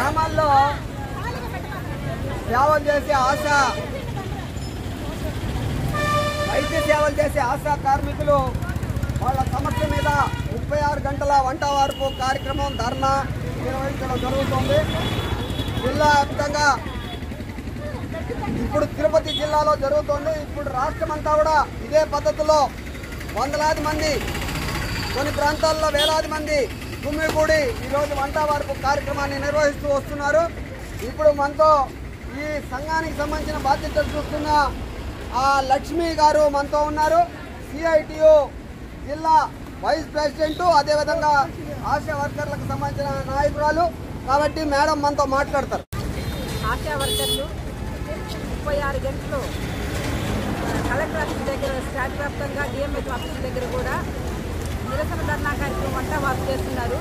గ్రామాల్లో సేవలు చేసే ఆశ వైద్య సేవలు చేసే ఆశా కార్మికులు వాళ్ళ సమస్య మీద ముప్పై ఆరు గంటల వంట వార్పు కార్యక్రమం ధర్నా నిర్వహించడం జరుగుతుంది జిల్లా వ్యాప్తంగా ఇప్పుడు తిరుపతి జిల్లాలో జరుగుతుంది ఇప్పుడు రాష్ట్రం అంతా కూడా ఇదే పద్ధతిలో వందలాది మంది కొన్ని ప్రాంతాల్లో వేలాది మంది గుమ్మిగూడి ఈరోజు వంట వార్పు కార్యక్రమాన్ని నిర్వహిస్తూ వస్తున్నారు ఇప్పుడు మనతో ఈ సంఘానికి సంబంధించిన బాధ్యతలు చూస్తున్న ఆ లక్ష్మి గారు మనతో ఉన్నారు సిఐటియు జిల్లా వైస్ ప్రెసిడెంట్ అదేవిధంగా ఆశా వర్కర్లకు సంబంధించిన నాయకురాలు కాబట్టి మేడం మనతో మాట్లాడతారు ఆశా వర్కర్లు ముప్పై ఆరు గంటలు కలెక్టర్ ఆఫీస్ దగ్గర స్టాట్ వ్యాప్తంగా డిఎంహెచ్ ఆఫీస్ దగ్గర కూడా నిరసన ధర్నా కార్యక్రమం వంట వారు చేస్తున్నారు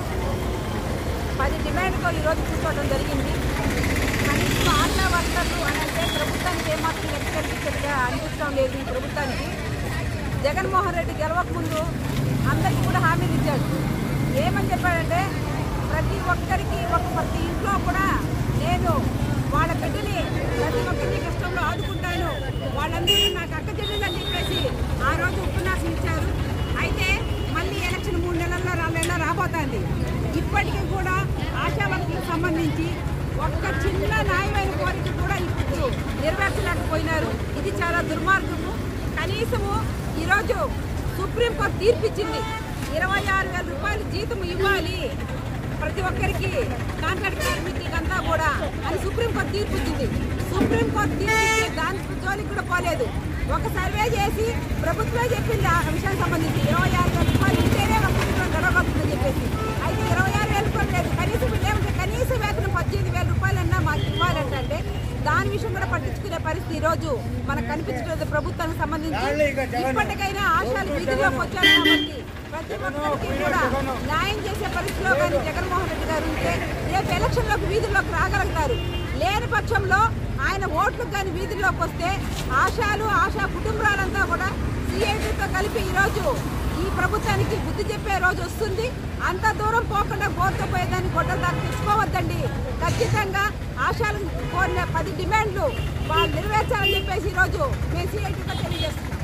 పది డిమాండ్తో ఈరోజు కూర్చోవడం జరిగింది కనీసం ఆశా వర్కర్లు అని అంటే ప్రభుత్వానికి ఏమాత్రం లెక్క కల్పించట్టుగా అనిపిస్తడం లేదు ఈ ప్రభుత్వానికి జగన్మోహన్ రెడ్డి గెలవక ముందు అందరికీ కూడా హామీలు ఇచ్చాడు ఏమని చెప్పాడంటే ప్రతి ఒక్కరికి ఒక ప్రతి ఇంట్లో కూడా నేను వాళ్ళ బిడ్డని ప్రతి ఒక్కరిని కష్టంలో ఆదుకుంటాను వాళ్ళందరూ నాకు అక్క చెల్లెలు అని చెప్పేసి ఆ రోజు ఉపన్యాసం ఇచ్చారు అయితే మళ్ళీ ఎలక్షన్ మూడు నెలల్లో నాలుగు నెలల్లో రాబోతోంది ఇప్పటికీ కూడా ఆశా వర్కులకు సంబంధించి ఒక్క చిన్న న్యాయమైన కోరిక కూడా ఇప్పుడు నెరవేర్చలేకపోయినారు ఇది చాలా దుర్మార్గము కనీసము ఈరోజు సుప్రీంకోర్టు తీర్పిచ్చింది ఇరవై ఆరు వేల రూపాయలు జీతం ఇవ్వాలి ప్రతి ఒక్కరికి కాంట్రాక్ట్ కార్మికులకంతా కూడా అని సుప్రీంకోర్టు తీర్పు ఇచ్చింది సుప్రీంకోర్టు తీర్పు దాని జోలికి కూడా పోలేదు ఒక సర్వే చేసి ప్రభుత్వమే చెప్పింది ఆ విషయానికి సంబంధించి ఇరవై ఆరు వేల రూపాయలు ఉంటేనే ఒక కుటుంబం గడవగలుగుతుందని చెప్పేసి అయితే ఇరవై ఆరు వేలు కూడా లేదు కనీసం ఏమంటే కనీస వేతనం పద్దెనిమిది వేల రూపాయలన్నా మాకు ఇవ్వాలంటే దాని విషయం కూడా పట్టించుకునే పరిస్థితి ఈ రోజు మనకు కనిపించలేదు ప్రభుత్వానికి సంబంధించి ఇప్పటికైనా ఆశాలు వీధిలోకి వచ్చారు కాబట్టి ప్రతి ఒక్కరికి కూడా న్యాయం చేసే పరిస్థితిలో కానీ జగన్మోహన్ రెడ్డి గారు ఉంటే రేపు ఎలక్షన్లోకి వీధుల్లోకి రాగలుగుతారు లేని పక్షంలో ఆయన ఓట్లకు కానీ వీధుల్లోకి వస్తే ఆశాలు ఆశా కుటుంబాలంతా కూడా సిఐటితో కలిపి ఈరోజు ఈ ప్రభుత్వానికి బుద్ధి చెప్పే రోజు వస్తుంది అంత దూరం పోకుండా బోర్తో పోయేదాన్ని గొడ్డల దాకా తెచ్చుకోవద్దండి ఖచ్చితంగా ఆశాలు కోరిన పది డిమాండ్లు వాళ్ళు నెరవేర్చాలని చెప్పేసి ఈరోజు మేము సిఐటితో తెలియజేస్తున్నాం